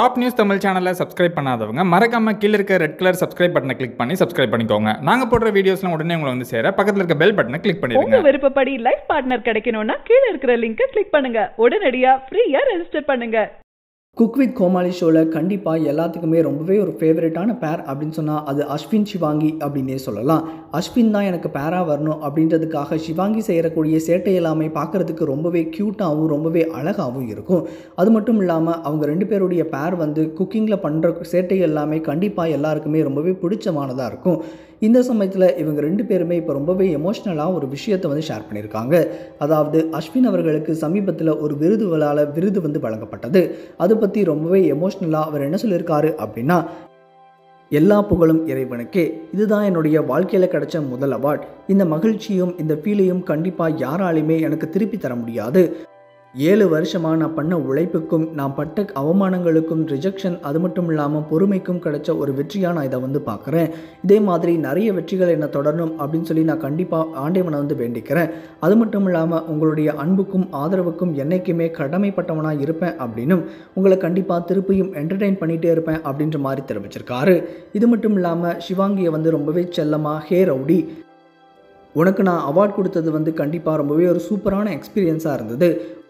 top news Tamil சேனலை subscribe பண்ணாதவங்க மறக்காம கீழ இருக்க ரெட் கலர் சப்ஸ்கிரைப் பட்டனை கிளிக் பண்ணி சப்ஸ்கிரைப் பண்ணிக்கோங்க நாங்க போடுற வீடியோஸ்லாம் உடனே உங்களை வந்து சேர பக்கத்துல இருக்க பெல் பட்டனை கிளிக் உங்க பண்ணிடுங்க விருப்பப்படி லைஃப் பார்ட்னர் கிடைக்கணும்னா கீழ இருக்கிற லிங்கை கிளிக் பண்ணுங்க உடனடியா ஃப்ரீயா ரெஜிஸ்டர் பண்ணுங்க குக் வித் கோமாளி ஷோவில் கண்டிப்பாக எல்லாத்துக்குமே ரொம்பவே ஒரு ஃபேவரட்டான பேர் அப்படின்னு சொன்னால் அது அஸ்வின் சிவாங்கி அப்படின்னே சொல்லலாம் அஸ்வின் தான் எனக்கு பேராக வரணும் அப்படின்றதுக்காக சிவாங்கி செய்யக்கூடிய சேட்டை எல்லாமே பார்க்குறதுக்கு ரொம்பவே க்யூட்டாகவும் ரொம்பவே அழகாகவும் இருக்கும் அது மட்டும் இல்லாமல் அவங்க ரெண்டு பேருடைய பேர் வந்து குக்கிங்கில் பண்ணுற சேட்டை எல்லாமே கண்டிப்பாக எல்லாருக்குமே ரொம்பவே பிடிச்சமானதாக இருக்கும் இந்த சமயத்தில் இவங்க ரெண்டு பேருமே இப்போ ரொம்பவே எமோஷ்னலாக ஒரு விஷயத்தை வந்து ஷேர் பண்ணியிருக்காங்க அதாவது அஸ்வின் அவர்களுக்கு சமீபத்தில் ஒரு விருது விழாவில் விருது வந்து வழங்கப்பட்டது அதை பற்றி ரொம்பவே எமோஷ்னலாக அவர் என்ன சொல்லியிருக்காரு அப்படின்னா எல்லா புகழும் இறைவனுக்கே இதுதான் என்னுடைய வாழ்க்கையில் கிடைச்ச முதல் அவார்ட் இந்த மகிழ்ச்சியும் இந்த ஃபீலையும் கண்டிப்பாக யாராலையுமே எனக்கு திருப்பி தர முடியாது ஏழு வருஷமாக நான் பண்ண உழைப்புக்கும் நான் பட்ட அவமானங்களுக்கும் ரிஜெக்ஷன் அது மட்டும் இல்லாமல் பொறுமைக்கும் கிடைச்ச ஒரு வெற்றியாக நான் இதை வந்து பார்க்குறேன் இதே மாதிரி நிறைய வெற்றிகள் என்னை தொடரணும் அப்படின்னு சொல்லி நான் கண்டிப்பாக ஆண்டவனை வந்து வேண்டிக்கிறேன் அது மட்டும் இல்லாமல் உங்களுடைய அன்புக்கும் ஆதரவுக்கும் என்னைக்குமே கடமைப்பட்டவனாக இருப்பேன் அப்படின்னும் உங்களை கண்டிப்பாக திருப்பியும் என்டர்டெயின் பண்ணிகிட்டே இருப்பேன் அப்படின்ற மாதிரி தெரிவிச்சிருக்காரு இது மட்டும் இல்லாமல் சிவாங்கியை வந்து ரொம்பவே செல்லமாக ஹே ரவுடி உனக்கு நான் அவார்ட் கொடுத்தது வந்து கண்டிப்பாக ரொம்பவே ஒரு சூப்பரான எக்ஸ்பீரியன்ஸாக இருந்தது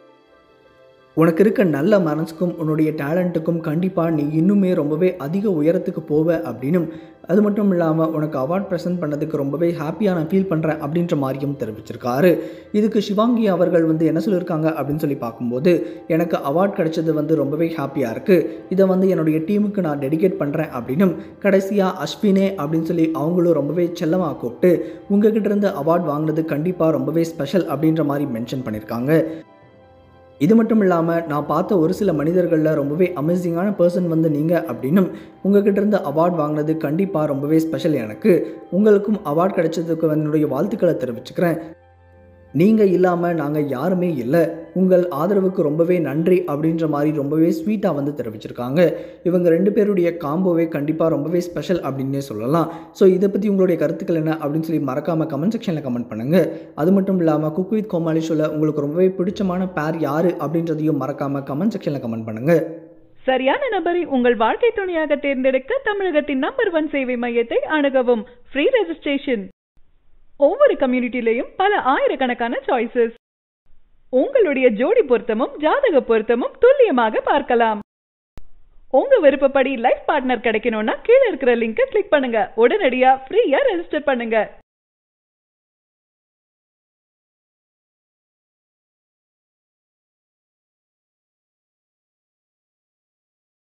உனக்கு இருக்க நல்ல மனசுக்கும் உன்னுடைய டேலண்ட்டுக்கும் கண்டிப்பாக நீ இன்னுமே ரொம்பவே அதிக உயரத்துக்கு போவ அப்படின்னும் அது மட்டும் இல்லாமல் உனக்கு அவார்ட் ப்ரெசென்ட் பண்ணதுக்கு ரொம்பவே ஹாப்பியாக நான் ஃபீல் பண்ணுறேன் அப்படின்ற மாதிரியும் தெரிவிச்சிருக்காரு இதுக்கு சிவாங்கி அவர்கள் வந்து என்ன சொல்லியிருக்காங்க அப்படின்னு சொல்லி பார்க்கும்போது எனக்கு அவார்ட் கிடைச்சது வந்து ரொம்பவே ஹாப்பியாக இருக்குது இதை வந்து என்னுடைய டீமுக்கு நான் டெடிகேட் பண்ணுறேன் அப்படின்னும் கடைசியாக அஸ்வினே அப்படின்னு சொல்லி அவங்களும் ரொம்பவே செல்லமாக கூப்பிட்டு உங்ககிட்ட இருந்து அவார்ட் வாங்கினது கண்டிப்பாக ரொம்பவே ஸ்பெஷல் அப்படின்ற மாதிரி மென்ஷன் பண்ணியிருக்காங்க இது மட்டும் இல்லாமல் நான் பார்த்த ஒரு சில மனிதர்களில் ரொம்பவே அமேசிங்கான பர்சன் வந்து நீங்கள் அப்படின்னும் உங்ககிட்ட இருந்து அவார்ட் வாங்கினது கண்டிப்பாக ரொம்பவே ஸ்பெஷல் எனக்கு உங்களுக்கும் அவார்ட் கிடைச்சதுக்கு என்னுடைய வாழ்த்துக்களை தெரிவிச்சுக்கிறேன் நீங்கள் இல்லாமல் நாங்கள் யாருமே இல்லை உங்கள் ஆதரவுக்கு ரொம்பவே நன்றி அப்படின்ற மாதிரி ரொம்பவே ஸ்வீட்டாக வந்து தெரிவிச்சிருக்காங்க இவங்க ரெண்டு பேருடைய காம்போவே கண்டிப்பாக ரொம்பவே ஸ்பெஷல் அப்படின்னே சொல்லலாம் ஸோ இதை பற்றி உங்களுடைய கருத்துக்கள் என்ன அப்படின்னு சொல்லி மறக்காமல் கமெண்ட் செக்ஷனில் கமெண்ட் பண்ணுங்கள் அது மட்டும் இல்லாமல் குக் வித் கோமாளி ஷோவில் உங்களுக்கு ரொம்பவே பிடிச்சமான பேர் யார் அப்படின்றதையும் மறக்காமல் கமெண்ட் செக்ஷனில் கமெண்ட் பண்ணுங்கள் சரியான நபரை உங்கள் வாழ்க்கை துணையாக தேர்ந்தெடுக்க தமிழகத்தின் நம்பர் ஒன் சேவை மையத்தை அணுகவும் ஃப்ரீ ரெஜிஸ்ட்ரேஷன் ஒவ்வொரு கம்யூனிட்டிலையும் பல ஆயிரக்கணக்கான சாய்ஸஸ் உங்களுடைய ஜோடி பொருத்தமும் ஜாதக பொருத்தமும் துல்லியமாக பார்க்கலாம் உங்க விருப்பப்படி லைஃப் பார்ட்னர் கிடைக்கணும்னா கீழ இருக்கிற லிங்கை கிளிக் பண்ணுங்க உடனடியா ஃப்ரீயா ரெஜிஸ்டர் பண்ணுங்க